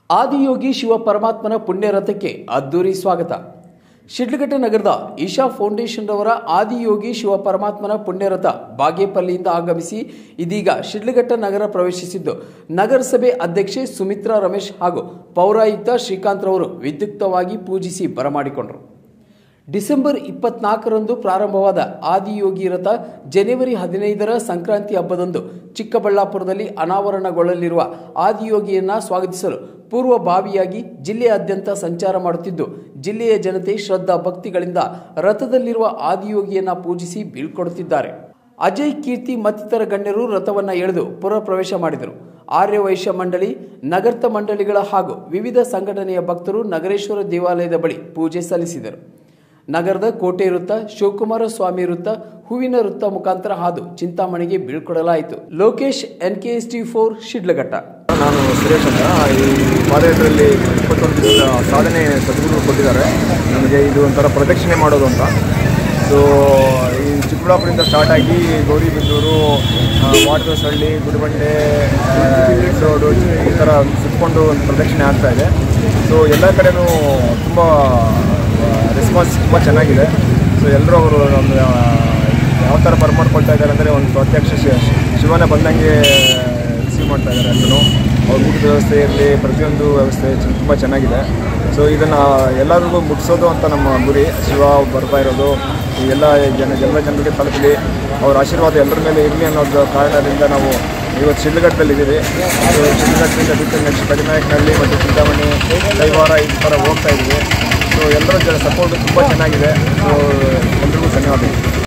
ಆದಿಯೋಗಿ ಶಿವ ಪರಮಾತ್ಮನ ಪುಣ್ಯ ರಥಕ್ಕೆ ಅದ್ದೂರಿ ಸ್ವಾಗತ ಶಿಡ್ಲಘಟ್ಟ ನಗರದ ಈಶಾ ಫೌಂಡೇಶನ್ ರವರ ಆದಿಯೋಗಿ ಶಿವ ಪರಮಾತ್ಮನ ಪುಣ್ಯರಥ ಬಾಗೇಪಲ್ಲಿಯಿಂದ ಆಗಮಿಸಿ ಇದೀಗ ಶಿಡ್ಲಘಟ್ಟ ನಗರ ಪ್ರವೇಶಿಸಿದ್ದು ನಗರಸಭೆ ಅಧ್ಯಕ್ಷೆ ಸುಮಿತ್ರಾ ರಮೇಶ್ ಹಾಗೂ ಪೌರಾಯುಕ್ತ ಶ್ರೀಕಾಂತ್ ರವರು ವಿದ್ಯುಕ್ತವಾಗಿ ಪೂಜಿಸಿ ಬರಮಾಡಿಕೊಂಡರು ಡಿಸೆಂಬರ್ ಇಪ್ಪತ್ನಾಲ್ಕರಂದು ಪ್ರಾರಂಭವಾದ ಆದಿಯೋಗಿ ರಥ ಜನವರಿ ಹದಿನೈದರ ಸಂಕ್ರಾಂತಿ ಹಬ್ಬದಂದು ಚಿಕ್ಕಬಳ್ಳಾಪುರದಲ್ಲಿ ಅನಾವರಣಗೊಳ್ಳಲಿರುವ ಆದಿಯೋಗಿಯನ್ನ ಸ್ವಾಗತಿಸಲು ಪೂರ್ವಭಾವಿಯಾಗಿ ಜಿಲ್ಲೆಯಾದ್ಯಂತ ಸಂಚಾರ ಮಾಡುತ್ತಿದ್ದು ಜಿಲ್ಲೆಯ ಜನತೆ ಶ್ರದ್ಧಾ ಭಕ್ತಿಗಳಿಂದ ರಥದಲ್ಲಿರುವ ಆದಿಯೋಗಿಯನ್ನ ಪೂಜಿಸಿ ಬೀಳ್ಕೊಡುತ್ತಿದ್ದಾರೆ ಅಜಯ್ ಕೀರ್ತಿ ಮತ್ತಿತರ ಗಣ್ಯರು ರಥವನ್ನ ಎಳೆದು ಪುರ ಪ್ರವೇಶ ಮಾಡಿದರು ಆರ್ಯವೈಶ್ಯ ಮಂಡಳಿ ನಗರ್ತ ಮಂಡಳಿಗಳ ಹಾಗೂ ವಿವಿಧ ಸಂಘಟನೆಯ ಭಕ್ತರು ನಗರೇಶ್ವರ ದೇವಾಲಯದ ಬಳಿ ಪೂಜೆ ಸಲ್ಲಿಸಿದರು ನಗರದ ಕೋಟೆ ವೃತ್ತ ಶಿವಕುಮಾರ ಸ್ವಾಮಿ ವೃತ್ತ ಹೂವಿನ ವೃತ್ತ ಮುಖಾಂತರ ಹಾದು ಚಿಂತಾಮಣಿಗೆ ಬೀಳ್ಕೊಡಲಾಯಿತು Lokesh NKS T four Sidlaghatta ನಾನು ಸುರೇಶ್ ಅಂತ ಈ ಪಾದಯಾತ್ರೆಯಲ್ಲಿ ಇಪ್ಪತ್ತೊಂದು ದಿವಸ ಸಾಧನೆ ಸದ್ಗುರು ಕೊಟ್ಟಿದ್ದಾರೆ ನಮಗೆ ಇದು ಒಂಥರ ಪ್ರದಕ್ಷಿಣೆ ಮಾಡೋದು ಅಂತ ಸೊ ಈ ಚಿಕ್ಕಬಳ್ಳಾಪುರದಿಂದ ಸ್ಟಾರ್ಟ್ ಆಗಿ ಗೌರಿಬಿದೂರು ವಾಟದಸಳ್ಳಿ ಗುಡಿಬಂಡೆ ರೋಡು ಈ ಥರ ಸುತ್ತಕೊಂಡು ಒಂದು ಪ್ರದಕ್ಷಿಣೆ ಆಗ್ತಾ ಇದೆ ಸೊ ಎಲ್ಲ ಕಡೆನೂ ತುಂಬ ರೆಸ್ಪಾನ್ಸ್ ತುಂಬ ಚೆನ್ನಾಗಿದೆ ಸೊ ಎಲ್ಲರೂ ಅವರು ನಮ್ಮ ಯಾವ ಥರ ಬರ್ಮಾಡ್ಕೊಳ್ತಾ ಇದ್ದಾರೆ ಅಂದರೆ ಒಂದು ಪ್ರತ್ಯಕ್ಷ ಶಿ- ಶಿವನ ಬಂದಂಗೆ ರಿಸೀವ್ ಮಾಡ್ತಾ ಇದ್ದಾರೆ ಎಲ್ಲರೂ ಅವ್ರ ಊಟದ ವ್ಯವಸ್ಥೆ ಇರಲಿ ಪ್ರತಿಯೊಂದು ವ್ಯವಸ್ಥೆ ತುಂಬ ಚೆನ್ನಾಗಿದೆ ಸೊ ಇದನ್ನು ಎಲ್ಲರಿಗೂ ಮುಟ್ಟಿಸೋದು ಅಂತ ನಮ್ಮ ಗುರಿ ಶಿವ ಬರ್ತಾ ಇರೋದು ಈ ಎಲ್ಲ ಜನ ಎಲ್ಲ ಜನರಿಗೆ ತಲುಪಲಿ ಅವ್ರ ಆಶೀರ್ವಾದ ಎಲ್ಲರ ಮೇಲೆ ಇರಲಿ ಅನ್ನೋದು ಕಾರಣದಿಂದ ನಾವು ಇವತ್ತು ಶಿಡ್ಲಘಟ್ಟದಲ್ಲಿ ಇದ್ದೀವಿ ಸೊ ಶಿಡ್ಲಘಟ್ಟದಿಂದ ಬಿಟ್ಟು ನೆಕ್ಸ್ಟ್ ಕಡಿನಾಯಕನಹಳ್ಳಿ ಮತ್ತು ಚಿಂತಾಮಣಿ ಕೈವಾರ ಈ ಥರ ಹೋಗ್ತಾ ಇದ್ದೀವಿ ಸೊ ಎಲ್ಲರ ಜನ ಸಪೋರ್ಟ್ ತುಂಬ ಚೆನ್ನಾಗಿದೆ ಸೊ ಎಲ್ರಿಗೂ ಧನ್ಯವಾದಗಳು